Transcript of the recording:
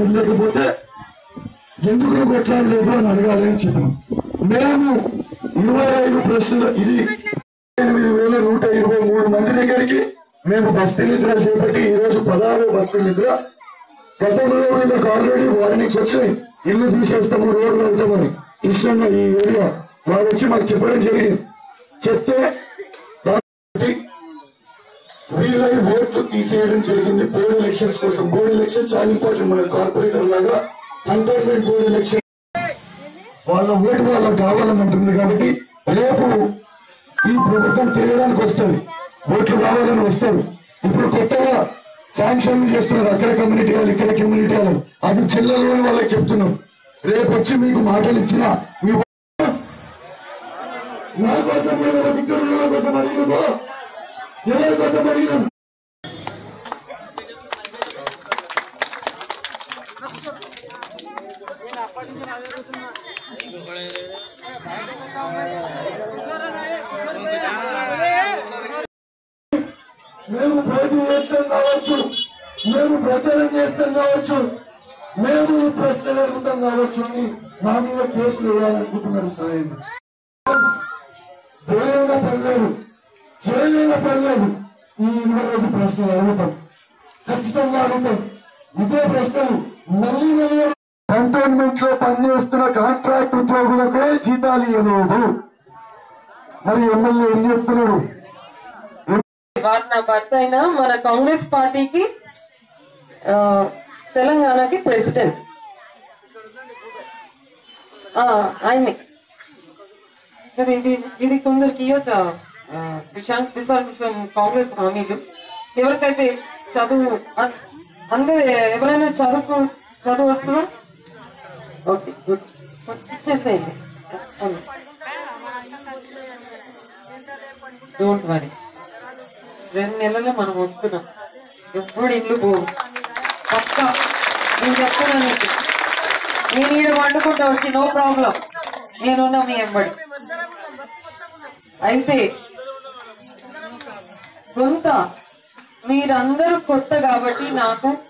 లేకపోతే ఎందుకు నువ్వు కొట్లాడలేదు అని అడగాలి అని చెప్పాం మేము ఇరవై ఐదు ప్రశ్నలు ఇది ఎనిమిది వేల నూట ఇరవై మూడు మంది దగ్గరికి మేము బస్తీ నిద్రలు చేపట్టి ఈ రోజు పదహారు బస్తీ నిద్ర గతంలో వీళ్ళకి ఆల్రెడీ వార్నింగ్స్ వచ్చాయి ఇల్లు తీసేస్తాము రోడ్లు అవుతామని ఇష్టం ఈ ఏరియా వాడు వచ్చి మాకు చెప్పడం జరిగింది చెప్తే దాన్ని వీళ్ళై ఓట్లు తీసేయడం జరిగింది బోర్డు ఎలక్షన్స్ కోసం బోర్డు ఎలక్షన్ చాలా ఇంపార్టెంట్ మన కార్పొరేటర్ లాగా కంటోన్మెంట్ బోర్డు ఎలక్షన్ వాళ్ళ ఓటు వాళ్ళకి కావాలని అంటుంది కాబట్టి రేపు ఈ ప్రభుత్వం తెలియడానికి వస్తుంది ఓట్లు కావాలని వస్తారు ఇప్పుడు కొత్తగా శాంక్షన్ చేస్తున్నారు అక్కడ కమ్యూనిటీ వాళ్ళు ఇక్కడ కమ్యూనిటీ వాళ్ళు అది జిల్లాలో వాళ్ళకి చెప్తున్నాం రేపు వచ్చి మీకు మాటలు ఇచ్చిన మీ నా కోసం మీరు విక్రమ కోసం అడిగినో ఎవరి కోసం అడిగినాం మేము పోటీ చేస్తాం కావచ్చు మేము ప్రచారం చేస్తాం కావచ్చు మేము ఈ ప్రశ్నలు అడుగుతాం కావచ్చు అని మా మీద కేసులు వేయాలనుకుంటున్నారు సాయం వేరేగా పర్లేదు చేయలేక పర్లేదు ఈ ఇరవై ఐదు ప్రశ్నలు అడుగుతాం ఖచ్చితంగా అడుగుతాం ఇదే ప్రశ్నలు మళ్ళీ మళ్ళీ కంటోన్మెంట్ లో పనిచేస్తున్న కాంట్రాక్ట్ ఉద్యోగులకే జీతాలు ఇవ్వలేదు మరి ఎమ్మెల్యే ఏం చెప్తున్నాడు వారు నా భర్త అయిన మన కాంగ్రెస్ పార్టీకి ఆ, తెలంగాణకి ప్రెసిడెంట్ ఆ, ఆయనే మరి ఇది ఇది కొందరికి ఇవ్వచ్చా ఆ, విశాంత్ ప్రసాద్ కాంగ్రెస్ హామీలు ఎవరికైతే చదువు అ- అందరు ఎవరైనా చదువుకు చదువు వస్తుందా ఓకే గుడ్ ఇచ్చేసేయండి డోంట్ వరీ రెండు నెలల్లో మనం వస్తున్నాం ఎప్పుడు ఇల్లు పోవు పక్క నేను చెప్తున్నా నీకు నేను ఈడ వండుకుంటా వచ్చి నో ప్రాబ్లం నేనున్నా మీ ఎంబడి అయితే కొంత మీరందరూ కొత్త కాబట్టి నాకు